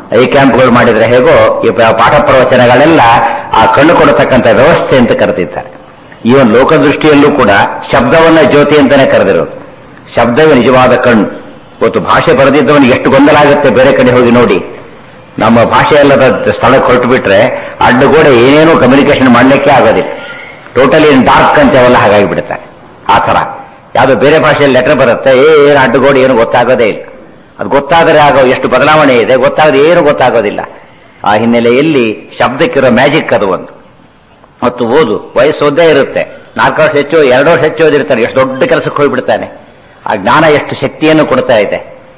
I ಕ್ಯಾಂಪ್ಗಳು ಮಾಡಿದ್ರೆ ಹೇಗೋ ಈ ಪ- ಪಾಠ ಪ್ರವಚನಗಳೆಲ್ಲ ಆ ಕಣ್ಣು ಕೊಡತಕ್ಕಂಥ ವ್ಯವಸ್ಥೆ ಅಂತ ಕರೆದಿದ್ದಾರೆ ಈವನ್ ಲೋಕದೃಷ್ಟಿಯಲ್ಲೂ ಕೂಡ ಶಬ್ದವನ್ನ ಜ್ಯೋತಿ ಅಂತಾನೆ ಕರೆದಿರೋದು ಶಬ್ದವೇ ನಿಜವಾದ ಕಣ್ಣು ಇವತ್ತು ಭಾಷೆ ಬರೆದಿದ್ದವನಿಗೆ ಎಷ್ಟು ಗೊಂದಲ ಆಗುತ್ತೆ ಬೇರೆ ಕಡೆ ಹೋಗಿ ನೋಡಿ ನಮ್ಮ ಭಾಷೆ ಅಲ್ಲದ ಸ್ಥಳಕ್ಕೆ ಹೊರಟು ಬಿಟ್ರೆ ಅಡ್ಡಗೋಡೆ ಏನೇನೂ ಕಮ್ಯುನಿಕೇಶನ್ ಮಾಡ್ಲಿಕ್ಕೆ ಆಗೋದಿಲ್ಲ ಟೋಟಲಿ ಡಾರ್ಕ್ ಅಂತ ಅವೆಲ್ಲ ಹಾಗಾಗಿ ಬಿಡುತ್ತಾರೆ ಆ ಥರ ಯಾವುದೋ ಬೇರೆ ಭಾಷೆಯಲ್ಲಿ ಲೆಟರ್ ಬರುತ್ತೆ ಏನು ಅಡ್ಡಗೋಡೆ ಏನು ಗೊತ್ತಾಗೋದೇ ಇಲ್ಲ ಅದು ಗೊತ್ತಾದರೆ ಆಗೋ ಎಷ್ಟು ಬದಲಾವಣೆ ಇದೆ ಗೊತ್ತಾಗದೆ ಏನು ಗೊತ್ತಾಗೋದಿಲ್ಲ ಆ ಹಿನ್ನೆಲೆಯಲ್ಲಿ ಶಬ್ದಕ್ಕಿರೋ ಮ್ಯಾಜಿಕ್ ಅದು ಒಂದು ಮತ್ತು ಓದು ವಯಸ್ಸು ಓದೇ ಇರುತ್ತೆ ನಾಲ್ಕು ವರ್ಷ ಹೆಚ್ಚು ಎರಡು ವರ್ಷ ಹೆಚ್ಚು ಓದಿರ್ತಾನೆ ಎಷ್ಟು ದೊಡ್ಡ ಕೆಲಸಕ್ಕೆ ಹೋಗ್ಬಿಡ್ತಾನೆ ಆ ಜ್ಞಾನ ಎಷ್ಟು ಶಕ್ತಿಯನ್ನು ಕೊಡ್ತಾ ಇದೆ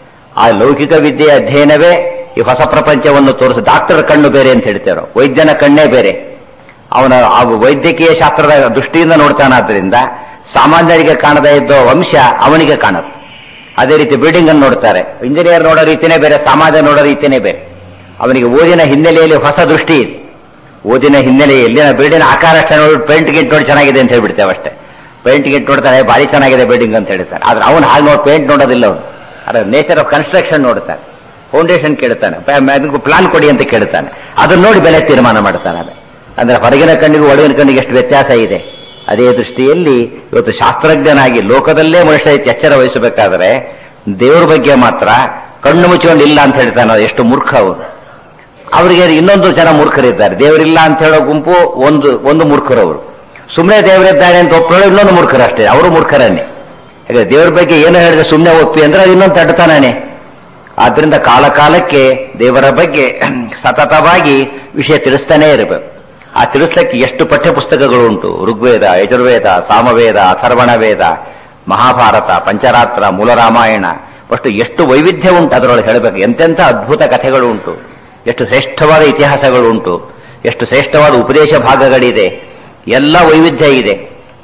ಆ ಲೌಕಿಕ ವಿದ್ಯೆಯ ಅಧ್ಯಯನವೇ ಈ ಹೊಸ ಪ್ರಪಂಚವನ್ನು ತೋರಿಸ ಡಾಕ್ಟರ್ ಕಣ್ಣು ಬೇರೆ ಅಂತ ಹೇಳ್ತೇವೆ ವೈದ್ಯನ ಕಣ್ಣೇ ಬೇರೆ ಅವನ ಆ ವೈದ್ಯಕೀಯ ಶಾಸ್ತ್ರದ ದೃಷ್ಟಿಯಿಂದ ನೋಡ್ತಾನಾದ್ರಿಂದ ಸಾಮಾನ್ಯರಿಗೆ ಕಾಣದೇ ಇದ್ದ ವಂಶ ಅವನಿಗೆ ಕಾಣುತ್ತೆ ಅದೇ ರೀತಿ ಬಿಲ್ಡಿಂಗ್ ಅನ್ನು ನೋಡ್ತಾರೆ ಇಂಜಿನಿಯರ್ ನೋಡೋ ರೀತಿನೇ ಬೇರೆ ಸಮಾಜ ನೋಡೋ ರೀತಿನೇ ಬೇರೆ ಅವನಿಗೆ ಓದಿನ ಹಿನ್ನೆಲೆಯಲ್ಲಿ ಹೊಸ ದೃಷ್ಟಿ ಇದೆ ಓದಿನ ಹಿನ್ನೆಲೆಯಲ್ಲಿ ನಾವು ಬಿಲ್ಡಿಂಗ್ ಆಕಾರ ಅಷ್ಟೇ ನೋಡಿ ಪೇಂಟ್ ಗಿಂಟ್ ನೋಡಿ ಚೆನ್ನಾಗಿದೆ ಅಂತ ಹೇಳ್ಬಿಡ್ತೇವೆ ಅಷ್ಟೇ ಪೇಂಟ್ ಗಿಂಟ್ ನೋಡ್ತಾರೆ ಭಾರಿ ಚೆನ್ನಾಗಿದೆ ಬಿಲ್ಡಿಂಗ್ ಅಂತ ಹೇಳ್ತಾರೆ ಆದ್ರೆ ಅವನು ಹಾಗೆ ನೋಡಿ ಪೇಂಟ್ ನೋಡೋದಿಲ್ಲ ಅವನು ಅದ್ರ ನೇಚರ್ ಆಫ್ ಕನ್ಸ್ಟ್ರಕ್ಷನ್ ನೋಡ್ತಾನೆ ಫೌಂಡೇಶನ್ ಕೇಳ್ತಾನೆ ಪ್ಲಾನ್ ಕೊಡಿ ಅಂತ ಕೇಳ್ತಾನೆ ಅದನ್ನ ನೋಡಿ ಬೆಲೆ ತೀರ್ಮಾನ ಮಾಡ್ತಾನೆ ಅದೇ ಅಂದ್ರೆ ಹೊರಗಿನ ಕಣ್ಣಿಗೂ ಒಳಗಿನ ಕಣ್ಣಿಗೆ ಎಷ್ಟು ವ್ಯತ್ಯಾಸ ಇದೆ ಅದೇ ದೃಷ್ಟಿಯಲ್ಲಿ ಇವತ್ತು ಶಾಸ್ತ್ರಜ್ಞನಾಗಿ ಲೋಕದಲ್ಲೇ ಮನುಷ್ಯ ಎಚ್ಚರ ವಹಿಸಬೇಕಾದ್ರೆ ದೇವರ ಬಗ್ಗೆ ಮಾತ್ರ ಕಣ್ಣು ಮುಚ್ಚಿಕೊಂಡು ಇಲ್ಲ ಅಂತ ಹೇಳ್ತಾನೆ ಎಷ್ಟು ಮೂರ್ಖ ಅವರು ಅವರಿಗೆ ಇನ್ನೊಂದು ಜನ ಮೂರ್ಖರಿದ್ದಾರೆ ದೇವರಿಲ್ಲ ಅಂತ ಹೇಳೋ ಗುಂಪು ಒಂದು ಒಂದು ಮೂರ್ಖರವರು ಸುಮ್ಮನೆ ದೇವರಿದ್ದಾನೆ ಅಂತ ಒಪ್ಪಳು ಇನ್ನೊಂದು ಮೂರ್ಖರು ಅಷ್ಟೇ ಅವರು ಮೂರ್ಖರನ್ನೇ ಹಾಗೆ ದೇವರ ಬಗ್ಗೆ ಏನು ಹೇಳಿದ್ರೆ ಸುಮ್ಮನೆ ಒಪ್ಪಿ ಅಂದ್ರೆ ಅದು ಇನ್ನೊಂದು ತಡ್ತಾನೆ ಆದ್ರಿಂದ ಕಾಲ ಕಾಲಕ್ಕೆ ದೇವರ ಬಗ್ಗೆ ಸತತವಾಗಿ ವಿಷಯ ತಿಳಿಸ್ತಾನೇ ಇರಬೇಕು ಆ ತಿಳಿಸ್ಲಿಕ್ಕೆ ಎಷ್ಟು ಪಠ್ಯ ಪುಸ್ತಕಗಳು ಉಂಟು ಋಗ್ವೇದ ಯಜುರ್ವೇದ ಸಾಮವೇದ ಅಥರ್ವಣ ವೇದ ಮಹಾಭಾರತ ಪಂಚರಾತ್ರ ಮೂಲ ರಾಮಾಯಣ ಅಷ್ಟು ಎಷ್ಟು ವೈವಿಧ್ಯ ಉಂಟು ಅದರೊಳಗೆ ಹೇಳಬೇಕು ಎಂತೆಂಥ ಅದ್ಭುತ ಕಥೆಗಳು ಉಂಟು ಎಷ್ಟು ಶ್ರೇಷ್ಠವಾದ ಇತಿಹಾಸಗಳು ಉಂಟು ಎಷ್ಟು ಶ್ರೇಷ್ಠವಾದ ಉಪದೇಶ ಭಾಗಗಳಿದೆ ಎಲ್ಲ ವೈವಿಧ್ಯ ಇದೆ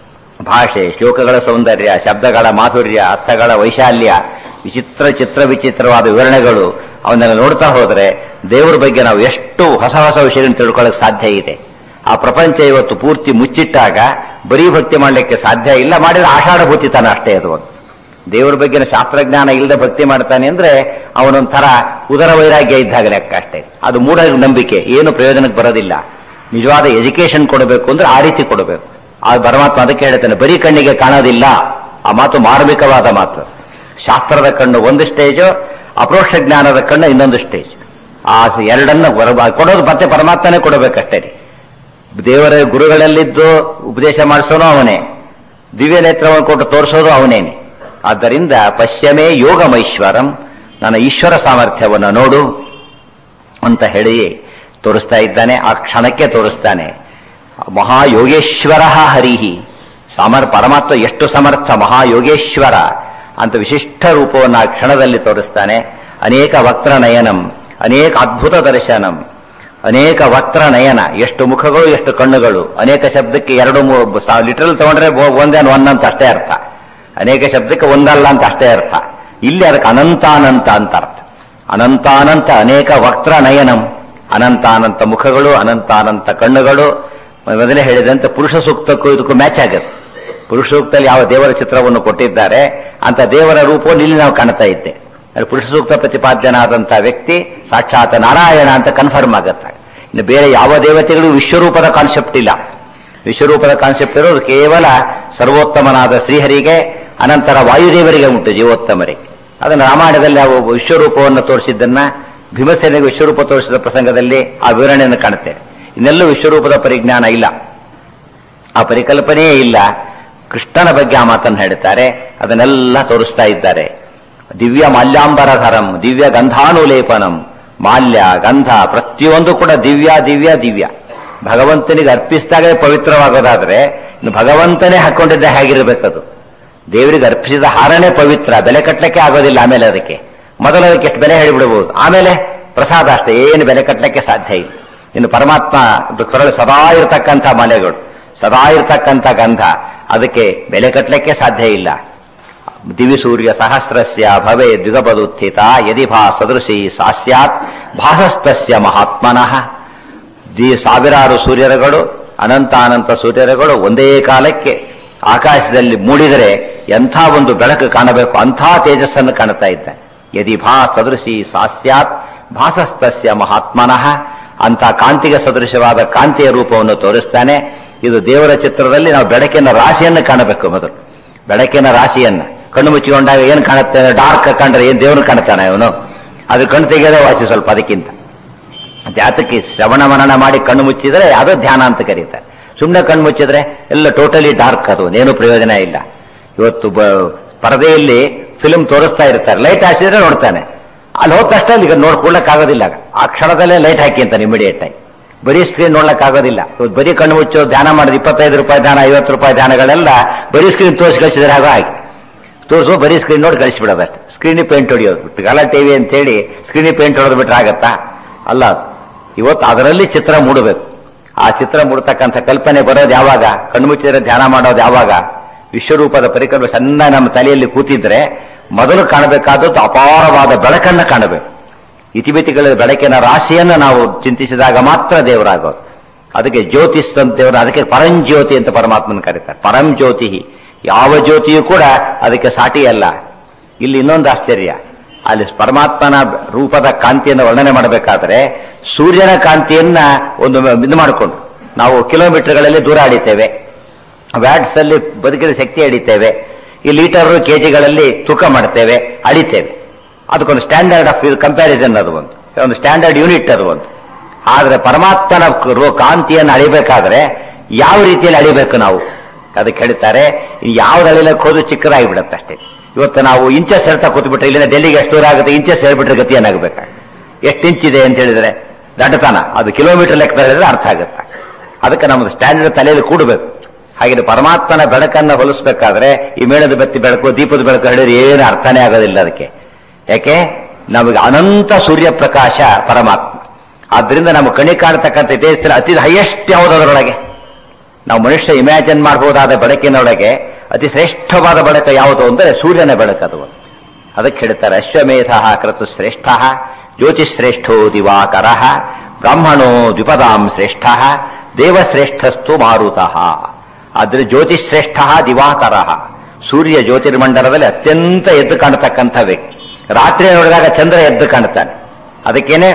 ಭಾಷೆ ಶ್ಲೋಕಗಳ ಸೌಂದರ್ಯ ಶಬ್ದಗಳ ಮಾಧುರ್ಯ ಅರ್ಥಗಳ ವೈಶಾಲ್ಯ ವಿಚಿತ್ರ ಚಿತ್ರ ವಿಚಿತ್ರವಾದ ವಿವರಣೆಗಳು ಅವನ್ನೆಲ್ಲ ನೋಡ್ತಾ ಹೋದ್ರೆ ದೇವರ ಬಗ್ಗೆ ನಾವು ಎಷ್ಟು ಹೊಸ ಹೊಸ ವಿಷಯಗಳನ್ನು ತಿಳ್ಕೊಳ್ಳೋಕೆ ಸಾಧ್ಯ ಇದೆ ಆ ಪ್ರಪಂಚ ಇವತ್ತು ಪೂರ್ತಿ ಮುಚ್ಚಿಟ್ಟಾಗ ಬರೀ ಭಕ್ತಿ ಮಾಡಲಿಕ್ಕೆ ಸಾಧ್ಯ ಇಲ್ಲ ಮಾಡಿದ್ರೆ ಆಷಾಢಭೂತಿತನ ಅಷ್ಟೇ ಅದು ಒಂದು ದೇವರ ಬಗ್ಗೆನ ಶಾಸ್ತ್ರಜ್ಞಾನ ಇಲ್ಲದೆ ಭಕ್ತಿ ಮಾಡ್ತಾನೆ ಅಂದ್ರೆ ಅವನೊಂಥರ ಉದರ ವೈರಾಗ್ಯ ಇದ್ದಾಗ ಲೆಕ್ಕ ಅಷ್ಟೇ ಅದು ಮೂಢ ನಂಬಿಕೆ ಏನು ಪ್ರಯೋಜನಕ್ಕೆ ಬರೋದಿಲ್ಲ ನಿಜವಾದ ಎಜುಕೇಶನ್ ಕೊಡಬೇಕು ಅಂದ್ರೆ ಆ ರೀತಿ ಕೊಡಬೇಕು ಆ ಪರಮಾತ್ಮ ಅದಕ್ಕೆ ಹೇಳ್ತಾನೆ ಬರೀ ಕಣ್ಣಿಗೆ ಕಾಣೋದಿಲ್ಲ ಆ ಮಾತು ಮಾರ್ಮಿಕವಾದ ಮಾತು ಶಾಸ್ತ್ರದ ಕಣ್ಣು ಒಂದು ಸ್ಟೇಜು ಅಪ್ರೋಕ್ಷ ಜ್ಞಾನದ ಕಣ್ಣು ಇನ್ನೊಂದು ಸ್ಟೇಜ್ ಆ ಎರಡನ್ನ ಹೊರ- ಕೊಡೋದು ಮತ್ತೆ ಪರಮಾತ್ಮನೇ ಕೊಡಬೇಕಷ್ಟೇ ರೀ ದೇವರ ಗುರುಗಳಲ್ಲಿದ್ದು ಉಪದೇಶ ಮಾಡಿಸೋನು ಅವನೇ ದಿವ್ಯ ನೇತ್ರವನ್ನು ಕೊಟ್ಟು ತೋರಿಸೋದು ಅವನೇನೆ ಆದ್ದರಿಂದ ಪಶ್ಯಮೇ ಯೋಗಮೈಶ್ವರಂ ನನ್ನ ಈಶ್ವರ ಸಾಮರ್ಥ್ಯವನ್ನು ನೋಡು ಅಂತ ಹೇಳಿ ತೋರಿಸ್ತಾ ಇದ್ದಾನೆ ಆ ಕ್ಷಣಕ್ಕೆ ತೋರಿಸ್ತಾನೆ ಮಹಾಯೋಗೇಶ್ವರ ಹರಿಹಿ ಸಮರ್ ಪರಮಾತ್ಮ ಎಷ್ಟು ಸಮರ್ಥ ಮಹಾಯೋಗೇಶ್ವರ ಅಂತ ವಿಶಿಷ್ಟ ರೂಪವನ್ನು ಆ ಕ್ಷಣದಲ್ಲಿ ತೋರಿಸ್ತಾನೆ ಅನೇಕ ವಕ್ರ ನಯನಂ ಅನೇಕ ಅದ್ಭುತ ದರ್ಶನಂ ಅನೇಕ ವಕ್ರ ನಯನ ಎಷ್ಟು ಮುಖಗಳು ಎಷ್ಟು ಕಣ್ಣುಗಳು ಅನೇಕ ಶಬ್ದಕ್ಕೆ ಎರಡು ಲಿಟರಲ್ ತಗೊಂಡ್ರೆ ಒ- ಒಂದೇ ಒನ್ ಅಂತ ಅಷ್ಟೇ ಅರ್ಥ ಅನೇಕ ಶಬ್ದಕ್ಕೆ ಒಂದಲ್ಲ ಅಂತ ಅಷ್ಟೇ ಅರ್ಥ ಇಲ್ಲಿ ಅದಕ್ಕೆ ಅನಂತಾನಂತ ಅಂತ ಅರ್ಥ ಅನಂತಾನಂತ ಅನೇಕ ವಕ್ರ ನಯನಂ ಅನಂತಾನಂತ ಮುಖಗಳು ಅನಂತಾನಂತ ಕಣ್ಣುಗಳು ಮೊದಲೇ ಹೇಳಿದಂತೆ ಪುರುಷ ಸೂಕ್ತಕ್ಕೂ ಇದಕ್ಕೂ ಮ್ಯಾಚ್ ಆಗುತ್ತೆ ಪುರುಷ ಸೂಕ್ತದಲ್ಲಿ ಯಾವ ದೇವರ ಚಿತ್ರವನ್ನು ಕೊಟ್ಟಿದ್ದಾರೆ ಅಂತ ದೇವರ ರೂಪವನ್ನು ಇಲ್ಲಿ ನಾವು ಕಾಣ್ತಾ ಇದ್ದೆ ಅಲ್ಲಿ ಪುರುಷ ಸೂಕ್ತ ಪ್ರತಿಪಾದ್ಯನಾದಂಥ ವ್ಯಕ್ತಿ ಸಾಕ್ಷಾತ್ ನಾರಾಯಣ ಅಂತ ಕನ್ಫರ್ಮ್ ಆಗುತ್ತೆ ಇನ್ನು ಬೇರೆ ಯಾವ ದೇವತೆಗಳು ವಿಶ್ವರೂಪದ ಕಾನ್ಸೆಪ್ಟ್ ಇಲ್ಲ ವಿಶ್ವರೂಪದ ಕಾನ್ಸೆಪ್ಟ್ ಇರೋದು ಕೇವಲ ಸರ್ವೋತ್ತಮನಾದ ಶ್ರೀಹರಿಗೆ ಅನಂತರ ವಾಯುದೇವರಿಗೆ ಉಂಟು ಜೀವೋತ್ತಮರಿಗೆ ಅದನ್ನು ರಾಮಾಯಣದಲ್ಲಿ ನಾವು ವಿಶ್ವರೂಪವನ್ನು ತೋರಿಸಿದ್ದನ್ನ ಭೀಮಸೇನೆಗೆ ವಿಶ್ವರೂಪ ತೋರಿಸಿದ ಪ್ರಸಂಗದಲ್ಲಿ ಆ ವಿವರಣೆಯನ್ನು ಕಾಣುತ್ತೇವೆ ಇನ್ನೆಲ್ಲೂ ವಿಶ್ವರೂಪದ ಪರಿಜ್ಞಾನ ಇಲ್ಲ ಆ ಪರಿಕಲ್ಪನೆಯೇ ಇಲ್ಲ ಕೃಷ್ಣನ ಬಗ್ಗೆ ಆ ಮಾತನ್ನು ಹೇಳ್ತಾರೆ ಅದನ್ನೆಲ್ಲ ತೋರಿಸ್ತಾ ಇದ್ದಾರೆ ದಿವ್ಯ ಮಾಲ್ಯಾಂಬರಧರಂ ದಿವ್ಯ ಗಂಧಾನುಲೇಪನಂ ಮಾಲ್ಯ ಗಂಧ ಪ್ರತಿಯೊಂದು ಕೂಡ ದಿವ್ಯ ದಿವ್ಯ ದಿವ್ಯ ಭಗವಂತನಿಗೆ ಅರ್ಪಿಸಿದಾಗ ಪವಿತ್ರವಾಗೋದಾದ್ರೆ ಇನ್ನು ಭಗವಂತನೇ ಹಾಕೊಂಡಿದ್ದ ಹೇಗಿರಬೇಕದು ದೇವರಿಗೆ ಅರ್ಪಿಸಿದ ಹಾರನೇ ಪವಿತ್ರ ಬೆಲೆ ಕಟ್ಟಲಿಕ್ಕೆ ಆಗೋದಿಲ್ಲ ಆಮೇಲೆ ಅದಕ್ಕೆ ಮೊದಲು ಅದಕ್ಕೆ ಎಷ್ಟು ಬೆಲೆ ಹೇಳಿಬಿಡಬಹುದು ಆಮೇಲೆ ಪ್ರಸಾದ ಅಷ್ಟೇ ಏನು ಬೆಲೆ ಕಟ್ಟಲಿಕ್ಕೆ ಸಾಧ್ಯ ಇಲ್ಲ ಇನ್ನು ಪರಮಾತ್ಮ ಕೊರಳು ಸದಾ ಇರತಕ್ಕಂಥ ಮಲೆಗಳು ಸದಾ ಇರತಕ್ಕಂಥ ಗಂಧ ಅದಕ್ಕೆ ಬೆಲೆ ಕಟ್ಟಲಿಕ್ಕೆ ಸಾಧ್ಯ ಇಲ್ಲ ದಿವಿಸೂರ್ಯ ಸಹಸ್ರಸ್ಯ ಭವೇ ದ್ವಿಗಪದುತ್ಥಿತ ಯದಿ ಭಾ ಸದೃಶಿ ಸಾಸ್ಯಾತ್ ಭಾಸಸ್ತಸ್ಯ ಮಹಾತ್ಮನಃ ದಿ ಸಾವಿರಾರು ಸೂರ್ಯರುಗಳು ಅನಂತ ಅನಂತ ಸೂರ್ಯರುಗಳು ಒಂದೇ ಕಾಲಕ್ಕೆ ಆಕಾಶದಲ್ಲಿ ಮೂಡಿದರೆ ಎಂಥ ಒಂದು ಬೆಳಕು ಕಾಣಬೇಕು ಅಂಥ ತೇಜಸ್ಸನ್ನು ಕಾಣುತ್ತಾ ಇದ್ದ ಯದಿ ಭಾ ಸದೃಶಿ ಸಾಸ್ಯಾತ್ ಭಾಸಸ್ತಸ್ಯ ಮಹಾತ್ಮನಃ ಅಂತ ಕಾಂತಿಗೆ ಸದೃಶವಾದ ಕಾಂತಿಯ ರೂಪವನ್ನು ತೋರಿಸ್ತಾನೆ ಇದು ದೇವರ ಚಿತ್ರದಲ್ಲಿ ನಾವು ಬೆಳಕಿನ ರಾಶಿಯನ್ನು ಕಾಣಬೇಕು ಮೊದಲು ಬೆಳಕಿನ ರಾಶಿಯನ್ನ ಕಣ್ಣು ಮುಚ್ಚಿಕೊಂಡಾಗ ಏನ್ ಕಾಣುತ್ತೆ ಡಾರ್ಕ್ ಕಂಡ್ರೆ ಏನ್ ದೇವ್ರನ್ನ ಕಾಣ್ತಾನೆ ಅವನು ಅದು ಕಣ್ಣು ತೆಗೆಯೋದೇ ವಾಸಿ ಸ್ವಲ್ಪ ಅದಕ್ಕಿಂತ ಜಾತಕ್ಕೆ ಶ್ರವಣ ಮನನ ಮಾಡಿ ಕಣ್ಣು ಮುಚ್ಚಿದ್ರೆ ಅದು ಧ್ಯಾನ ಅಂತ ಕರೀತಾರೆ ಸುಮ್ಮನೆ ಕಣ್ಣು ಮುಚ್ಚಿದ್ರೆ ಎಲ್ಲ ಟೋಟಲಿ ಡಾರ್ಕ್ ಅದು ಏನು ಪ್ರಯೋಜನ ಇಲ್ಲ ಇವತ್ತು ಬ- ಪರದೆಯಲ್ಲಿ ಫಿಲ್ಮ್ ತೋರಿಸ್ತಾ ಇರ್ತಾರೆ ಲೈಟ್ ಹಾಸಿದ್ರೆ ನೋಡ್ತಾನೆ ಅಲ್ಲಿ ಹೋದ ತಕ್ಷಣ ಈಗ ನೋಡ್ಕೊಳ್ಳಕ್ಕಾಗೋದಿಲ್ಲ ಆ ಕ್ಷಣದಲ್ಲೇ ಲೈಟ್ ಹಾಕಿ ಅಂತ ಇಮಿಡಿಯೇಟ್ ಆಗಿ ಬರೀ ಸ್ಕ್ರೀನ್ ನೋಡ್ಲಕ್ಕಾಗೋದಿಲ್ಲ ಇವತ್ತು ಬರೀ ಕಣ್ಣು ಮುಚ್ಚೋ ಧ್ಯಾನ ಮಾಡಿದ ಇಪ್ಪತ್ತೈದು ರೂಪಾಯಿ ಧ್ಯಾನ ಐವತ್ತು ರೂಪಾಯಿ ಧ್ಯಾನಗಳೆಲ್ಲ ಬರೀ ಸ್ಕ್ರೀನ್ ತೋರಿಸಿ ಕಳಿಸಿದ್ರೆ ಹಾಗೆ ಹಾಗೆ ತೋರಿಸು ಬರೀ ಸ್ಕ್ರೀನ್ ನೋಡಿ ಕಳಿಸ್ಬಿಡೋದು ಅಷ್ಟೇ ಸ್ಕ್ರೀನಿಗೆ ಪೇಂಟ್ ಹೊಡಿಯೋದು ಬಿಟ್ಟು ಕಲರ್ ಟಿವಿ ಅಂತೇಳಿ ಸ್ಕ್ರೀನಿಗೆ ಪೇಂಟ್ ಹೊಡೆದು ಬಿಟ್ರೆ ಆಗತ್ತಾ ಅಲ್ಲ ಅದು. ಇವತ್ತು ಅದರಲ್ಲಿ ಚಿತ್ರ ಮೂಡಬೇಕು ಆ ಚಿತ್ರ ಮೂಡತಕ್ಕಂಥ ಕಲ್ಪನೆ ಬರೋದು ಯಾವಾಗ ಕಣ್ಮುಚ್ಚಿದ್ರೆ ಧ್ಯಾನ ಮಾಡೋದು ಯಾವಾಗ ವಿಶ್ವರೂಪದ ಪರಿಕಲ್ಪನೆ ಸಣ್ಣ ನಮ್ಮ ತಲೆಯಲ್ಲಿ ಕೂತಿದ್ರೆ ಮೊದಲು ಕಾಣಬೇಕಾದದ್ದು ಅಪಾರವಾದ ಬೆಳಕನ್ನ ಕಾಣಬೇಕು ಇತಿಮಿತಿಗಳ ಬೆಳಕಿನ ರಾಶಿಯನ್ನು ನಾವು ಚಿಂತಿಸಿದಾಗ ಮಾತ್ರ ದೇವರಾಗೋದು ಅದಕ್ಕೆ ಜ್ಯೋತಿಷ್ ಅಂತ ದೇವರು ಅದಕ್ಕೆ ಪರಂಜ್ಯೋತಿ ಅಂತ ಪರಮಾತ್ಮನ ಕರೀತಾರೆ ಪರಂಜ್ಯೋತಿ ಯಾವ ಜ್ಯೋತಿಯೂ ಕೂಡ ಅದಕ್ಕೆ ಸಾಟಿ ಅಲ್ಲ ಇಲ್ಲಿ ಇನ್ನೊಂದು ಆಶ್ಚರ್ಯ ಅಲ್ಲಿ ಪರಮಾತ್ಮನ ರೂಪದ ಕಾಂತಿಯನ್ನು ವರ್ಣನೆ ಮಾಡಬೇಕಾದ್ರೆ ಸೂರ್ಯನ ಕಾಂತಿಯನ್ನ ಒಂದು ಇದು ಮಾಡಿಕೊಂಡು ನಾವು ಕಿಲೋಮೀಟರ್ಗಳಲ್ಲಿ ದೂರ ಅಡಿತೇವೆ ವ್ಯಾಟ್ಸ್ ಅಲ್ಲಿ ಬದುಕಿದ ಶಕ್ತಿ ಅಡಿತೇವೆ ಈ ಲೀಟರ್ ಕೆಜಿಗಳಲ್ಲಿ ತೂಕ ಮಾಡ್ತೇವೆ ಅಡಿತೇವೆ ಅದಕ್ಕೊಂದು ಸ್ಟ್ಯಾಂಡರ್ಡ್ ಆಫ್ ಕಂಪ್ಯಾರಿಸನ್ ಅದು ಒಂದು ಒಂದು ಸ್ಟ್ಯಾಂಡರ್ಡ್ ಯೂನಿಟ್ ಅದು ಒಂದು ಆದ್ರೆ ಪರಮಾತ್ಮನ ರು- ಕಾಂತಿಯನ್ನು ಅಳಿಬೇಕಾದ್ರೆ ಯಾವ ರೀತಿಯಲ್ಲಿ ಅಳಿಬೇಕು ನಾವು ಅದಕ್ಕೆ ಹೇಳ್ತಾರೆ ಯಾವ್ದು ಅಳಿಲಕ್ಕೆ ಹೋದ್ರು ಚಿಕ್ಕದಾಗಿ ಬಿಡುತ್ತೆ ಅಷ್ಟೇ ಇವತ್ತು ನಾವು ಇಂಚಸ್ ಹೇಳ್ತಾ ಕೂತ್ಬಿಟ್ರೆ ಇಲ್ಲಿಂದ ಡೆಲ್ಲಿಗೆ ಎಷ್ಟು ದೂರ ಆಗುತ್ತೆ ಇಂಚಸ್ ಹೇಳ್ಬಿಟ್ರೆ ಗತಿ ಏನಾಗಬೇಕು ಎಷ್ಟು ಇಂಚಿದೆ ಅಂತ ಹೇಳಿದ್ರೆ ದಡ್ಡತನ ಅದು ಕಿಲೋಮೀಟರ್ ಲೆಕ್ಕ ಹೇಳಿದ್ರೆ ಅರ್ಥ ಆಗುತ್ತೆ ಅದಕ್ಕೆ ನಮ್ಮದು ಸ್ಟ್ಯಾಂಡರ್ಡ್ ತಲೆಯಲ್ಲಿ ಕೂಡಬೇಕು ಹಾಗೆ ಪರಮಾತ್ಮನ ಬೆಳಕನ್ನ ಹೋಲಿಸ್ಬೇಕಾದ್ರೆ ಈ ಮೇಣದ ಬತ್ತಿ ಬೆಳಕು ದೀಪದ ಬೆಳಕು ಹೇಳಿದ್ರೆ ಏನು ಅರ್ಥನೇ ಆಗೋದಿಲ್ಲ ಅದಕ್ಕೆ ಯಾಕೆ ನಮಗೆ ಅನಂತ ಸೂರ್ಯ ಪ್ರಕಾಶ ಪರಮಾತ್ಮ ಆದ್ರಿಂದ ನಮ್ಮ ಕಣಿ ಕಾಣತಕ್ಕಂಥ ದೇಶದಲ್ಲಿ ಅತಿ ಹೈಯೆಸ್ಟ್ ಯಾವುದು ಅದರೊಳಗೆ ನಾವು ಮನುಷ್ಯ ಇಮ್ಯಾಜಿನ್ ಮಾಡಬಹುದಾದ ಬೆಳಕಿನೊಳಗೆ ಅತಿ ಶ್ರೇಷ್ಠವಾದ ಬೆಳಕು ಯಾವುದು ಅಂದರೆ ಸೂರ್ಯನ ಬೆಳಕದು ಅದಕ್ಕೆ ಹೇಳ್ತಾರೆ ಅಶ್ವಮೇಧ ಕೃತು ಶ್ರೇಷ್ಠ ಜ್ಯೋತಿಶ್ರೇಷ್ಠೋ ದಿವಾಕರ ಬ್ರಾಹ್ಮಣೋ ದ್ವಿಪದಾಂ ಶ್ರೇಷ್ಠ ದೇವಶ್ರೇಷ್ಠಸ್ತು ಮಾರುತಃ ಆದ್ರೆ ಜ್ಯೋತಿಶ್ರೇಷ್ಠ ದಿವಾಕರ ಸೂರ್ಯ ಜ್ಯೋತಿರ್ಮಂಡಲದಲ್ಲಿ ಅತ್ಯಂತ ಎದ್ದು ಕಾಣತಕ್ಕಂಥ ವ್ಯಕ್ತಿ ರಾತ್ರಿ ನೋಡಿದಾಗ ಚಂದ್ರ ಎದ್ದು ಕಾಣ್ತಾನೆ ಅದಕ್ಕೇನೆ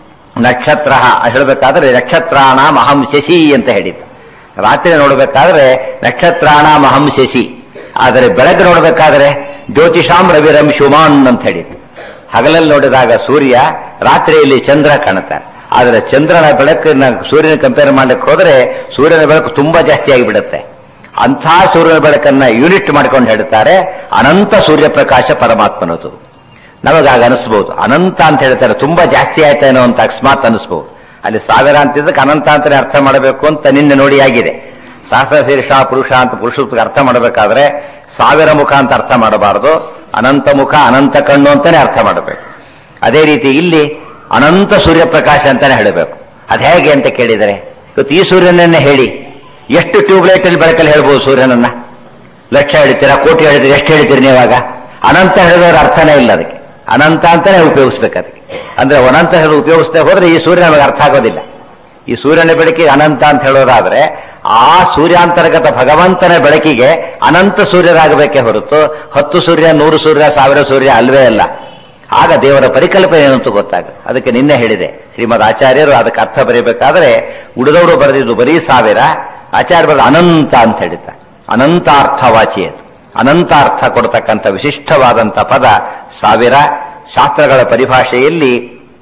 ನಕ್ಷತ್ರ ಹೇಳಬೇಕಾದ್ರೆ ನಕ್ಷತ್ರಾಣ ಮಹಂ ಶಶಿ ಅಂತ ಹೇಳಿದ್ದು ರಾತ್ರಿ ನೋಡಬೇಕಾದ್ರೆ ನಕ್ಷತ್ರಾಣ ಮಹಂ ಶಶಿ ಆದರೆ ಬೆಳಗ್ಗೆ ನೋಡಬೇಕಾದ್ರೆ ಜ್ಯೋತಿಷಾಂ ರವಿರಂ ಶುಮಾನ್ ಅಂತ ಹೇಳಿದ್ದು ಹಗಲಲ್ಲಿ ನೋಡಿದಾಗ ಸೂರ್ಯ ರಾತ್ರಿಯಲ್ಲಿ ಚಂದ್ರ ಕಾಣುತ್ತಾರೆ ಆದರೆ ಚಂದ್ರನ ಬೆಳಕನ್ನ ಸೂರ್ಯನ ಕಂಪೇರ್ ಮಾಡ್ಲಿಕ್ಕೆ ಹೋದ್ರೆ ಸೂರ್ಯನ ಬೆಳಕು ತುಂಬಾ ಜಾಸ್ತಿ ಆಗಿಬಿಡುತ್ತೆ ಅಂಥ ಸೂರ್ಯನ ಬೆಳಕನ್ನ ಯೂನಿಟ್ ಮಾಡ್ಕೊಂಡು ಹೇಳ್ತಾರೆ ಅನಂತ ಸೂರ್ಯ ಪ್ರಕಾಶ ಪರಮಾತ್ಮನದು ನಮಗಾಗ ಅನಿಸ್ಬೋದು ಅನಂತ ಅಂತ ಹೇಳ್ತಾರೆ ತುಂಬಾ ಜಾಸ್ತಿ ಆಯ್ತೇನೋ ಅಂತ ಅಕಸ್ಮಾತ್ ಅನಿಸ್ಬೋದು ಅಲ್ಲಿ ಸಾವಿರ ಅಂತಿದ್ದಕ್ಕೆ ಅನಂತ ಅಂತಾನೆ ಅರ್ಥ ಮಾಡಬೇಕು ಅಂತ ನಿನ್ನೆ ನೋಡಿ ಆಗಿದೆ ಸಹಸ್ರ ಶೀರ್ಷ ಪುರುಷ ಅಂತ ಪುರುಷತ್ವಕ್ಕೆ ಅರ್ಥ ಮಾಡಬೇಕಾದ್ರೆ ಸಾವಿರ ಮುಖ ಅಂತ ಅರ್ಥ ಮಾಡಬಾರದು ಅನಂತ ಮುಖ ಅನಂತ ಕಣ್ಣು ಅಂತಾನೆ ಅರ್ಥ ಮಾಡಬೇಕು ಅದೇ ರೀತಿ ಇಲ್ಲಿ ಅನಂತ ಸೂರ್ಯಪ್ರಕಾಶ ಅಂತಾನೆ ಹೇಳಬೇಕು ಅದು ಹೇಗೆ ಅಂತ ಕೇಳಿದರೆ ಇವತ್ತು ಈ ಸೂರ್ಯನನ್ನೇ ಹೇಳಿ ಎಷ್ಟು ಟ್ಯೂಬ್ಲೈಟ್ ಅಲ್ಲಿ ಬೆಳಕಲ್ಲಿ ಹೇಳ್ಬೋದು ಸೂರ್ಯನನ್ನ ಲಕ್ಷ ಹೇಳ್ತೀರಾ ಕೋಟಿ ಹೇಳ್ತೀರಾ ಎಷ್ಟು ಹೇಳ್ತೀರಿ ನೀವಾಗ ಅನಂತ ಹೇಳಿದವರ ಅರ್ಥನೇ ಇಲ್ಲ ಅದಕ್ಕೆ ಅನಂತ ಅಂತಾನೆ ಉಪಯೋಗಿಸ್ಬೇಕು ಅದಕ್ಕೆ ಅಂದ್ರೆ ಅನಂತ ಹೇಳಿ ಉಪಯೋಗಿಸ್ತಾ ಹೋದ್ರೆ ಈ ಸೂರ್ಯ ನಮಗೆ ಅರ್ಥ ಆಗೋದಿಲ್ಲ ಈ ಸೂರ್ಯನ ಬೆಳಕಿಗೆ ಅನಂತ ಅಂತ ಹೇಳೋದಾದ್ರೆ ಆ ಸೂರ್ಯಾಂತರ್ಗತ ಭಗವಂತನ ಬೆಳಕಿಗೆ ಅನಂತ ಸೂರ್ಯರಾಗಬೇಕೇ ಹೊರತು ಹತ್ತು ಸೂರ್ಯ ನೂರು ಸೂರ್ಯ ಸಾವಿರ ಸೂರ್ಯ ಅಲ್ವೇ ಅಲ್ಲ ಆಗ ದೇವರ ಪರಿಕಲ್ಪನೆ ಏನಂತ ಗೊತ್ತಾಗುತ್ತೆ ಅದಕ್ಕೆ ನಿನ್ನೆ ಹೇಳಿದೆ ಶ್ರೀಮದ್ ಆಚಾರ್ಯರು ಅದಕ್ಕೆ ಅರ್ಥ ಬರೀಬೇಕಾದ್ರೆ ಉಳಿದವರು ಬರೆದಿದ್ದು ಬರೀ ಸಾವಿರ ಆಚಾರ್ಯ ಬರೆದ ಅನಂತ ಅಂತ ಹೇಳಿದ್ದ ಅನಂತಾರ್ಥವಾಚಿ ಅದು ಅನಂತಾರ್ಥ ಕೊಡ್ತಕ್ಕಂಥ ವಿಶಿಷ್ಟವಾದಂಥ ಪದ ಸಾವಿರ ಶಾಸ್ತ್ರಗಳ ಪರಿಭಾಷೆಯಲ್ಲಿ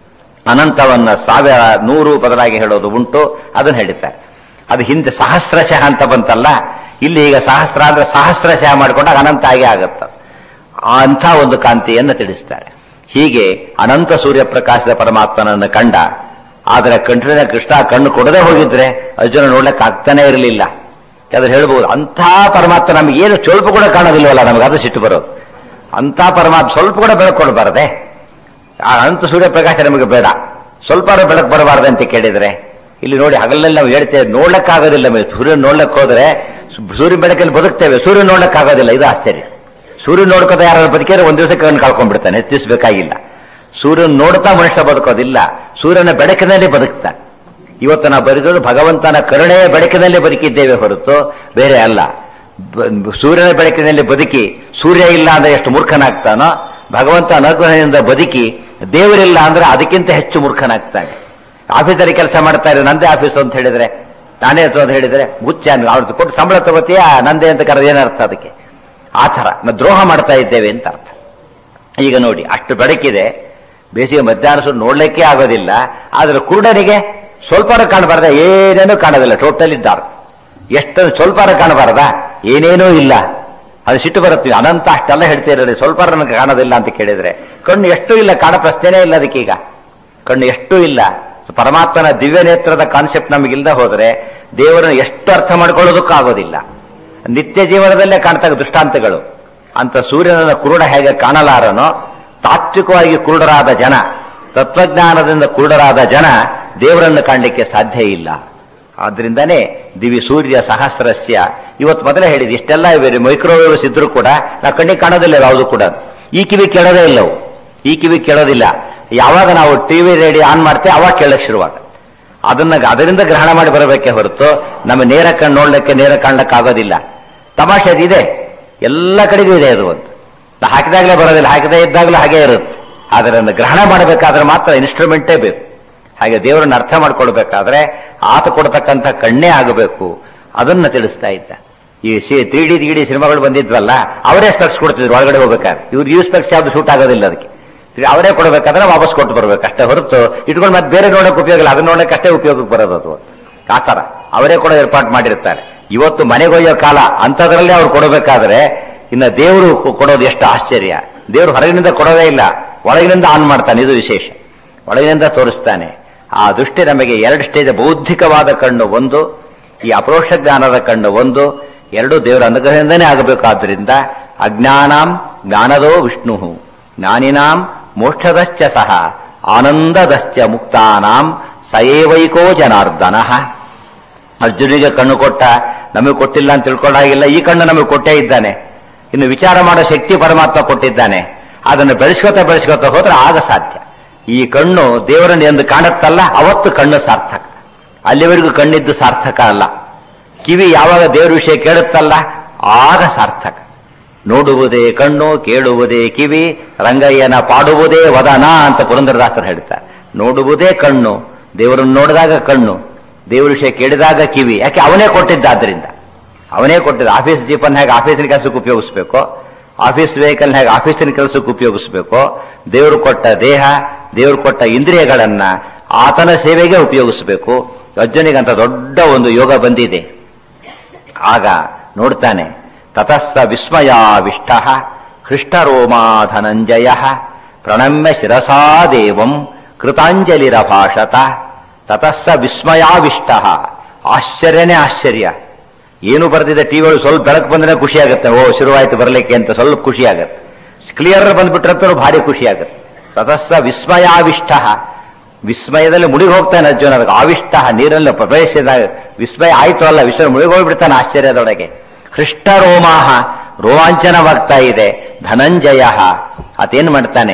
ಅನಂತವನ್ನ ಸಾವಿರ ನೂರು ಬದಲಾಗಿ ಹೇಳೋದು ಉಂಟು ಅದನ್ನು ಹೇಳಿದ್ದಾರೆ ಅದು ಹಿಂದೆ ಸಹಸ್ರಶಃ ಅಂತ ಬಂತಲ್ಲ ಇಲ್ಲಿ ಈಗ ಸಹಸ್ರ ಅಂದ್ರೆ ಸಹಸ್ರಶಃ ಮಾಡಿಕೊಂಡಾಗ ಅನಂತ ಆಗೇ ಆಗತ್ತ ಆ ಅಂಥ ಒಂದು ಕಾಂತಿಯನ್ನು ತಿಳಿಸ್ತಾರೆ ಹೀಗೆ ಅನಂತ ಸೂರ್ಯ ಪ್ರಕಾಶದ ಪರಮಾತ್ಮನನ್ನು ಕಂಡ ಆದರೆ ಕಂಠಿನ ಕೃಷ್ಣ ಕಣ್ಣು ಕೊಡದೆ ಹೋಗಿದ್ರೆ ಅರ್ಜುನ ನೋಡ್ಲಿಕ್ಕೆ ಆಗ್ತಾನೆ ಇರಲಿಲ್ಲ ಯಾವ್ದು ಹೇಳ್ಬೋದು ಅಂಥ ಪರಮಾತ್ಮ ನಮ್ಗೆ ಏನು ಸ್ವಲ್ಪ ಕೂಡ ಕಾಣೋದಿಲ್ವಲ್ಲ ನಮಗೆ ಅದು ಸಿಟ್ಟು ಬರೋದು ಅಂಥ ಪರಮಾತ್ಮ ಸ್ವಲ್ಪ ಕೂಡ ಬೆಳಕು ಕೊಡಬಾರದೆ ಆ ಅನಂತ ಸೂರ್ಯ ಪ್ರಕಾಶ ನಮಗೆ ಬೇಡ ಸ್ವಲ್ಪ ಬೆಳಕು ಬರಬಾರ್ದು ಅಂತ ಕೇಳಿದ್ರೆ ಇಲ್ಲಿ ನೋಡಿ ಹಗಲಲ್ಲಿ ನಾವು ಹೇಳ್ತೇವೆ ನೋಡ್ಲಕ್ಕಾಗೋದಿಲ್ಲ ನಮಗೆ ಸೂರ್ಯನ ನೋಡ್ಲಕ್ಕೆ ಹೋದ್ರೆ ಸೂರ್ಯ ಬೆಳಕಲ್ಲಿ ಬದುಕ್ತೇವೆ ಸೂರ್ಯ ನೋಡ್ಲಕ್ಕಾಗೋದಿಲ್ಲ ಇದು ಆಶ್ಚರ್ಯ ಸೂರ್ಯ ನೋಡ್ಕೋತ ಯಾರು ಬದುಕಿದ್ರೆ ಒಂದ್ ದಿವಸಕ್ಕೆ ಕಣ್ಣು ಕಳ್ಕೊಂಡ್ಬಿಡ್ತಾನೆ ಹೆಚ್ಚಿಸಬೇಕಾಗಿಲ್ಲ ಸೂರ್ಯನ ನೋಡ್ತಾ ಮನುಷ್ಯ ಬದುಕೋದಿಲ್ಲ ಸೂರ್ಯನ ಬೆಳಕಿನಲ್ಲಿ ಬದುಕ್ತಾನೆ ಇವತ್ತು ನಾವು ಬದುಕೋದು ಭಗವಂತನ ಕರುಣೆಯ ಬೆಳಕಿನಲ್ಲಿ ಬದುಕಿದ್ದೇವೆ ಹೊರತು ಬೇರೆ ಅಲ್ಲ ಬ- ಸೂರ್ಯನ ಬೆಳಕಿನಲ್ಲಿ ಬದುಕಿ ಸೂರ್ಯ ಇಲ್ಲ ಅಂದ್ರೆ ಎಷ್ಟು ಮೂರ್ಖನಾಗ್ತಾನೋ ಭಗವಂತ ಅನುಗ್ರಹದಿಂದ ಬದುಕಿ ದೇವರಿಲ್ಲ ಅಂದ್ರೆ ಅದಕ್ಕಿಂತ ಹೆಚ್ಚು ಮೂರ್ಖನಾಗ್ತಾನೆ ಆಫೀಸಲ್ಲಿ ಕೆಲಸ ಮಾಡ್ತಾ ಇರೋ ನಂದೇ ಆಫೀಸ್ ಅಂತ ಹೇಳಿದ್ರೆ ನಾನೇ ಅದು ಅಂತ ಹೇಳಿದ್ರೆ ಮುಚ್ಚ ಅವ್ರದ್ದು ಕೊಟ್ಟು ಸಂಬಳ ತಗೋತೀಯಾ ನಂದೇ ಅಂತ ಕರೆದು ಏನರ್ಥ ಅದಕ್ಕೆ ಆ ಥರ ನಾವು ದ್ರೋಹ ಮಾಡ್ತಾ ಇದ್ದೇವೆ ಅಂತ ಅರ್ಥ ಈಗ ನೋಡಿ ಅಷ್ಟು ಬೆಳಕಿದೆ ಬೇಸಿಗೆ ಮಧ್ಯಾಹ್ನ ಸುಟ್ಟು ನೋಡ್ಲಿಕ್ಕೆ ಆಗೋದಿಲ್ಲ ಆದ್ರೆ ಕುರುಡನಿಗೆ ಸ್ವಲ್ಪ ಕಾಣಬಾರ್ದ ಏನೇನೂ ಕಾಣೋದಿಲ್ಲ ಟೋಟಲ್ ಇದ್ದಾರೆ ಎಷ್ಟು ಸ್ವಲ್ಪ ಕಾಣಬಾರ್ದ ಏನೇನೂ ಇಲ್ಲ ಅದು ಸಿಟ್ಟು ಬರುತ್ತೆ ಅನಂತ ಅಷ್ಟೆಲ್ಲ ಹೇಳ್ತಿರೋದು ಸ್ವಲ್ಪ ನನಗೆ ಕಾಣೋದಿಲ್ಲ ಅಂತ ಕೇಳಿದ್ರೆ ಕಣ್ಣು ಎಷ್ಟು ಇಲ್ಲ ಕಾಣ ಪ್ರಶ್ನೆನೇ ಇಲ್ಲ ಅದಕ್ಕೀಗ ಕಣ್ಣು ಎಷ್ಟು ಇಲ್ಲ ಪರಮಾತ್ಮನ ದಿವ್ಯ ನೇತ್ರದ ಕಾನ್ಸೆಪ್ಟ್ ನಮಗಿಲ್ದ ಹೋದ್ರೆ ದೇವರನ್ನು ಎಷ್ಟು ಅರ್ಥ ಮಾಡ್ಕೊಳ್ಳೋದಕ್ಕೂ ಆಗೋದಿಲ್ಲ ನಿತ್ಯ ಜೀವನದಲ್ಲೇ ಕಾಣ್ತಕ್ಕ ದೃಷ್ಟಾಂತಗಳು ಅಂತ ಸೂರ್ಯನ ಕುರುಡ ಹೇಗೆ ಕಾಣಲಾರನೋ ತಾತ್ವಿಕವಾಗಿ ಕುರುಡರಾದ ಜನ ತತ್ವಜ್ಞಾನದಿಂದ ಕುರುಡರಾದ ಜನ ದೇವರನ್ನು ಕಾಣಲಿಕ್ಕೆ ಸಾಧ್ಯ ಇಲ್ಲ ಆದ್ರಿಂದಾನೇ ದಿವಿ ಸೂರ್ಯ ಸಹಸ್ರಸ್ಯ ಇವತ್ತು ಮೊದಲೇ ಹೇಳಿದ್ ಇಷ್ಟೆಲ್ಲ ಇವೆ ಮೈಕ್ರೋವೇವ್ಸ್ ಇದ್ರೂ ಕೂಡ ನಾವು ಕಣ್ಣಿಗೆ ಕಾಣೋದಿಲ್ಲ ಯಾವುದು ಕೂಡ ಈ ಕಿವಿ ಕೇಳೋದೇ ಇಲ್ಲವು ಈ ಕಿವಿ ಕೇಳೋದಿಲ್ಲ ಯಾವಾಗ ನಾವು ಟಿವಿ ರೇಡಿಯೋ ಆನ್ ಮಾಡ್ತೇವೆ ಅವಾಗ ಕೇಳಕ್ ಶುರುವಾಗ ಅದನ್ನ ಅದರಿಂದ ಗ್ರಹಣ ಮಾಡಿ ಬರಬೇಕೆ ಹೊರತು ನಮ್ಮ ನೇರ ಕಣ್ಣು ನೋಡ್ಲಿಕ್ಕೆ ನೇರ ಕಾಣ್ಲಿಕ್ಕೆ ಆಗೋದಿಲ್ಲ ತಮಾಷೆ ಅದಿದೆ ಎಲ್ಲ ಕಡೆಗೂ ಇದೆ ಅದು ಒಂದು ನಾವು ಹಾಕಿದಾಗಲೇ ಬರೋದಿಲ್ಲ ಹಾಕದೇ ಇದ್ದಾಗಲೂ ಹಾಗೆ ಇರುತ್ತೆ ಆದರೆ ಅದನ್ನು ಗ್ರಹಣ ಮಾಡಬೇಕಾದ್ರೆ ಮಾತ್ರ ಇನ್ಸ್ಟ್ರೂಮೆಂಟೇ ಬೇಕು ಹಾಗೆ ದೇವರನ್ನ ಅರ್ಥ ಮಾಡ್ಕೊಳ್ಬೇಕಾದ್ರೆ ಆತ ಕೊಡ್ತಕ್ಕಂಥ ಕಣ್ಣೇ ಆಗಬೇಕು ಅದನ್ನ ತಿಳಿಸ್ತಾ ಇದ್ದ ಈ ತ್ರೀ ಡಿ ತ್ರೀ ಡಿ ಸಿನಿಮಾಗಳು ಬಂದಿದ್ವಲ್ಲ ಅವರೇ ಸ್ಪೆಕ್ಸ್ ಕೊಡ್ತಿದ್ರು ಒಳಗಡೆ ಹೋಗ್ಬೇಕಾದ್ರೆ ಇವ್ರು ಈ ಸ್ಪೆಕ್ಸ್ ಯಾವ್ದು ಶೂಟ್ ಆಗೋದಿಲ್ಲ ಅದಕ್ಕೆ ಅವರೇ ಕೊಡಬೇಕಾದ್ರೆ ವಾಪಸ್ ಕೊಟ್ಟು ಬರ್ಬೇಕು ಅಷ್ಟೇ ಹೊರತು ಇಟ್ಕೊಂಡು ಮತ್ತೆ ಬೇರೆ ನೋಡೋಕೆ ಉಪಯೋಗ ಇಲ್ಲ ಅದನ್ನ ನೋಡಕ್ಕೆ ಅಷ್ಟೇ ಉಪಯೋಗಕ್ಕೆ ಬರೋದು ಅದು ಆ ಥರ ಅವರೇ ಕೂಡ ಏರ್ಪಾಟ್ ಮಾಡಿರ್ತಾರೆ ಇವತ್ತು ಮನೆಗೊಯ್ಯೋ ಕಾಲ ಅಂಥದ್ರಲ್ಲೇ ಅವ್ರು ಕೊಡಬೇಕಾದ್ರೆ ಇನ್ನ ದೇವರು ಕೊಡೋದು ಎಷ್ಟು ಆಶ್ಚರ್ಯ ದೇವರು ಹೊರಗಿನಿಂದ ಕೊಡೋದೇ ಇಲ್ಲ ಒಳಗಿನಿಂದ ಆನ್ ಮಾಡ್ತಾನೆ ಇದು ವಿಶೇಷ ಒಳಗಿನಿಂದ ತೋರಿಸ್ತಾನೆ ಆ ದೃಷ್ಟಿ ನಮಗೆ ಎರಡು ಸ್ಟೇಜ್ ಬೌದ್ಧಿಕವಾದ ಕಣ್ಣು ಒಂದು ಈ ಅಪರೋಕ್ಷ ಜ್ಞಾನದ ಕಣ್ಣು ಒಂದು ಎರಡು ದೇವರ ಅನುಗ್ರಹದಿಂದನೇ ಆಗಬೇಕಾದ್ರಿಂದ ಅಜ್ಞಾನಾಂ ಜ್ಞಾನದೋ ವಿಷ್ಣು ಜ್ಞಾನಿನಾಂ ಮೋಕ್ಷದಶ್ಚ ಸಹ ಆನಂದದಶ್ಚ ಮುಕ್ತಾನಾಂ ಸಯೇವೈಕೋ ಜನಾರ್ದನ ಅರ್ಜುನಿಗೆ ಕಣ್ಣು ಕೊಟ್ಟ ನಮಗೆ ಕೊಟ್ಟಿಲ್ಲ ಅಂತ ತಿಳ್ಕೊಂಡಾಗಿಲ್ಲ ಈ ಕಣ್ಣು ನಮಗೆ ಕೊಟ್ಟೇ ಇದ್ದಾನೆ ಇನ್ನು ವಿಚಾರ ಮಾಡೋ ಶಕ್ತಿ ಪರಮಾತ್ಮ ಕೊಟ್ಟಿದ್ದಾನೆ ಅದನ್ನು ಬೆಳೆಸ್ಕೋತಾ ಬೆಳೆಸ್ಕೋತಾ ಹೋದ್ರೆ ಆಗ ಸಾಧ್ಯ ಈ ಕಣ್ಣು ದೇವರನ್ನು ಎಂದು ಕಾಣುತ್ತಲ್ಲ ಅವತ್ತು ಕಣ್ಣು ಸಾರ್ಥಕ ಅಲ್ಲಿವರೆಗೂ ಕಣ್ಣಿದ್ದು ಸಾರ್ಥಕ ಅಲ್ಲ ಕಿವಿ ಯಾವಾಗ ದೇವರ ವಿಷಯ ಕೇಳುತ್ತಲ್ಲ ಆಗ ಸಾರ್ಥಕ ನೋಡುವುದೇ ಕಣ್ಣು ಕೇಳುವುದೇ ಕಿವಿ ರಂಗಯ್ಯನ ಪಾಡುವುದೇ ವದನ ಅಂತ ಪುರಂದರದಾಸರು ಹೇಳ್ತಾರೆ ನೋಡುವುದೇ ಕಣ್ಣು ದೇವರನ್ನು ನೋಡಿದಾಗ ಕಣ್ಣು ದೇವರ ವಿಷಯ ಕೇಳಿದಾಗ ಕಿವಿ ಯಾಕೆ ಅವನೇ ಕೊಟ್ಟಿದ್ದಾದ್ರಿಂದ ಅವನೇ ಕೊಟ್ಟಿದ್ದ ಆಫೀಸ್ ಜೀಪನ್ ಹೇಗೆ ಆಫೀಸಿನ ಕೆಲಸಕ್ಕೆ ಉಪಯೋಗಿಸ್ಬೇಕು ಆಫೀಸ್ ವೆಹಿಕಲ್ ಹೇಗೆ ಆಫೀಸಿನ ಕೆಲಸಕ್ಕೆ ಉಪಯೋಗಿಸ್ಬೇಕು ದೇವರು ಕೊಟ್ಟ ದೇಹ ದೇವರು ಕೊಟ್ಟ ಇಂದ್ರಿಯಗಳನ್ನ ಆತನ ಸೇವೆಗೆ ಉಪಯೋಗಿಸಬೇಕು ಅರ್ಜುನಿಗಂತ ದೊಡ್ಡ ಒಂದು ಯೋಗ ಬಂದಿದೆ ಆಗ ನೋಡ್ತಾನೆ ತತಸ್ಸ ವಿಸ್ಮಯಾವಿಷ್ಟ ಹೃಷ್ಟರೋಮಾ ಧನಂಜಯ ಪ್ರಣಮ್ಯ ಶಿರಸಾ ದೇವಂ ಕೃತಾಂಜಲಿರಭಾಷತ ತತಸ್ಸ ವಿಸ್ಮಯಾವಿಷ್ಟ ಆಶ್ಚರ್ಯನೇ ಆಶ್ಚರ್ಯ ಏನು ಬರ್ದಿದೆ ಟಿವಿಗಳು ಸ್ವಲ್ಪ ಬೆಳಕು ಬಂದ್ರೆ ಖುಷಿ ಆಗುತ್ತೆ ಓ ಶುರುವಾಯ್ತು ಬರಲಿಕ್ಕೆ ಅಂತ ಸ್ವಲ್ಪ ಖುಷಿ ಆಗುತ್ತೆ ಕ್ಲಿಯರ್ ಬಂದ್ಬಿಟ್ರಂತೂ ಭಾರಿ ಖುಷಿ ಆಗುತ್ತೆ ತತಸ್ಸ ವಿಸ್ಮಯಾವಿಷ್ಟ ವಿಸ್ಮಯದಲ್ಲಿ ಮುಳುಗಿ ಹೋಗ್ತಾನೆ ಅರ್ಜುನ ಅದಕ್ಕೆ ಆವಿಷ್ಟ ನೀರಲ್ಲಿ ಪ್ರವೇಶಿಸಿದಾಗ ವಿಸ್ಮಯ ಆಯ್ತು ಅಲ್ಲ ವಿಶ್ವ ಮುಳುಗಿ ಹೋಗ್ಬಿಡ್ತಾನೆ ಆಶ್ಚರ್ಯದೊಳಗೆ ಹೃಷ್ಟ ರೋಮಾಹ ರೋಮಾಂಚನವಾಗ್ತಾ ಇದೆ ಧನಂಜಯ ಆತೇನ್ ಮಾಡ್ತಾನೆ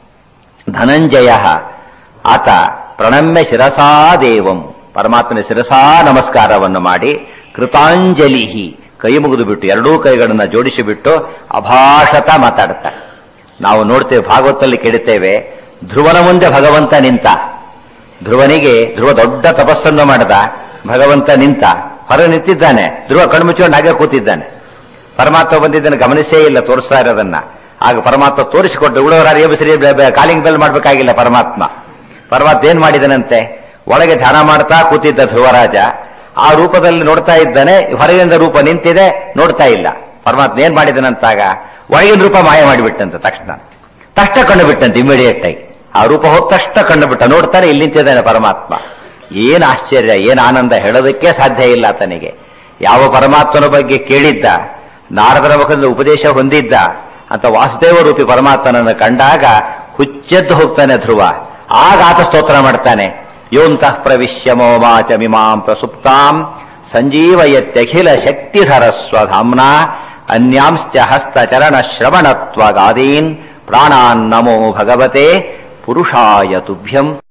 ಧನಂಜಯ ಆತ ಪ್ರಣಮ್ಯ ಶಿರಸಾ ದೇವಂ ಪರಮಾತ್ಮನ ಶಿರಸಾ ನಮಸ್ಕಾರವನ್ನು ಮಾಡಿ ಕೃತಾಂಜಲಿ ಕೈ ಮುಗಿದು ಬಿಟ್ಟು ಎರಡೂ ಕೈಗಳನ್ನ ಜೋಡಿಸಿ ಬಿಟ್ಟು ಅಭಾಷತ ಮಾತಾಡುತ್ತಾ ನಾವು ನೋಡ್ತೇವೆ ಭಾಗವತಲ್ಲಿ ಕೇಳುತ್ತೇವೆ ಧ್ರುವನ ಮುಂದೆ ಭಗವಂತ ನಿಂತ ಧ್ರುವನಿಗೆ ಧ್ರುವ ದೊಡ್ಡ ತಪಸ್ಸನ್ನು ಮಾಡದ ಭಗವಂತ ನಿಂತ ಹೊರ ನಿಂತಿದ್ದಾನೆ ಧ್ರುವ ಕಣ್ಮುಚ್ಚಿಕೊಂಡು ಹಾಗೆ ಕೂತಿದ್ದಾನೆ ಪರಮಾತ್ಮ ಬಂದಿದ್ದನ್ನು ಗಮನಿಸೇ ಇಲ್ಲ ತೋರಿಸ್ತಾ ಇರೋದನ್ನ ಆಗ ಪರಮಾತ್ಮ ತೋರಿಸಿಕೊಟ್ಟು ಉಳವರ ಎಬ್ಬಿಸ್ರಿ ಕಾಲಿಂಗ್ ಬೆಲ್ ಮಾಡ್ಬೇಕಾಗಿಲ್ಲ ಪರಮಾತ್ಮ ಪರಮಾತ್ಮ ಏನ್ ಮಾಡಿದನಂತೆ ಒಳಗೆ ಧ್ಯಾನ ಮಾಡ್ತಾ ಕೂತಿದ್ದ ಧ್ರುವರಾಜ ಆ ರೂಪದಲ್ಲಿ ನೋಡ್ತಾ ಇದ್ದಾನೆ ಹೊರಗಿನಿಂದ ರೂಪ ನಿಂತಿದೆ ನೋಡ್ತಾ ಇಲ್ಲ ಪರಮಾತ್ಮ ಏನ್ ಮಾಡಿದನಂತಾಗ ಒಳಗಿನ ರೂಪ ಮಾಯ ಮಾಡಿಬಿಟ್ಟಂತ ತಕ್ಷಣ ತಕ್ಷಣ ಕಂಡು ಬಿಟ್ಟಂತೆ ಇಮಿಡಿಯೇಟ್ ಆಗಿ ಆ ರೂಪ ಹೋದ ತಕ್ಷಣ ಕಂಡು ಬಿಟ್ಟ ನೋಡ್ತಾನೆ ಇಲ್ಲಿ ನಿಂತಿದ್ದಾನೆ ಪರಮಾತ್ಮ ಏನ್ ಆಶ್ಚರ್ಯ ಏನ್ ಆನಂದ ಹೇಳೋದಕ್ಕೆ ಸಾಧ್ಯ ಇಲ್ಲ ಆತನಿಗೆ ಯಾವ ಪರಮಾತ್ಮನ ಬಗ್ಗೆ ಕೇಳಿದ್ದ ನಾರದರ ಮುಖದಿಂದ ಉಪದೇಶ ಹೊಂದಿದ್ದ ಅಂತ ವಾಸುದೇವ ರೂಪಿ ಪರಮಾತ್ಮನನ್ನು ಕಂಡಾಗ ಹುಚ್ಚೆದ್ದು ಹೋಗ್ತಾನೆ ಧ್ರುವ ಆಗ ಆತ ಸ್ತೋತ್ರ ಮಾಡ್ತಾನೆ ಯೋಂತಃ ಪ್ರವಿಶ್ಯ ಮೋಮಾಚ ಮಿಮಾಂ ಪ್ರಸುಪ್ತಾಂ ಸಂಜೀವಯತ್ಯಖಿಲ ಶಕ್ತಿಧರ ಸ್ವಧಾಮ್ನ ಅನ್ಯಾಂಶ್ಚ ಹಸ್ತಚರಣ ಶ್ರವಣತ್ವಗಾದೀನ್ ಪ್ರಾಣಾನ್ ನಮೋ ಭಗವತೆ ಪುರುಷಾಯ ತುಭ್ಯಂ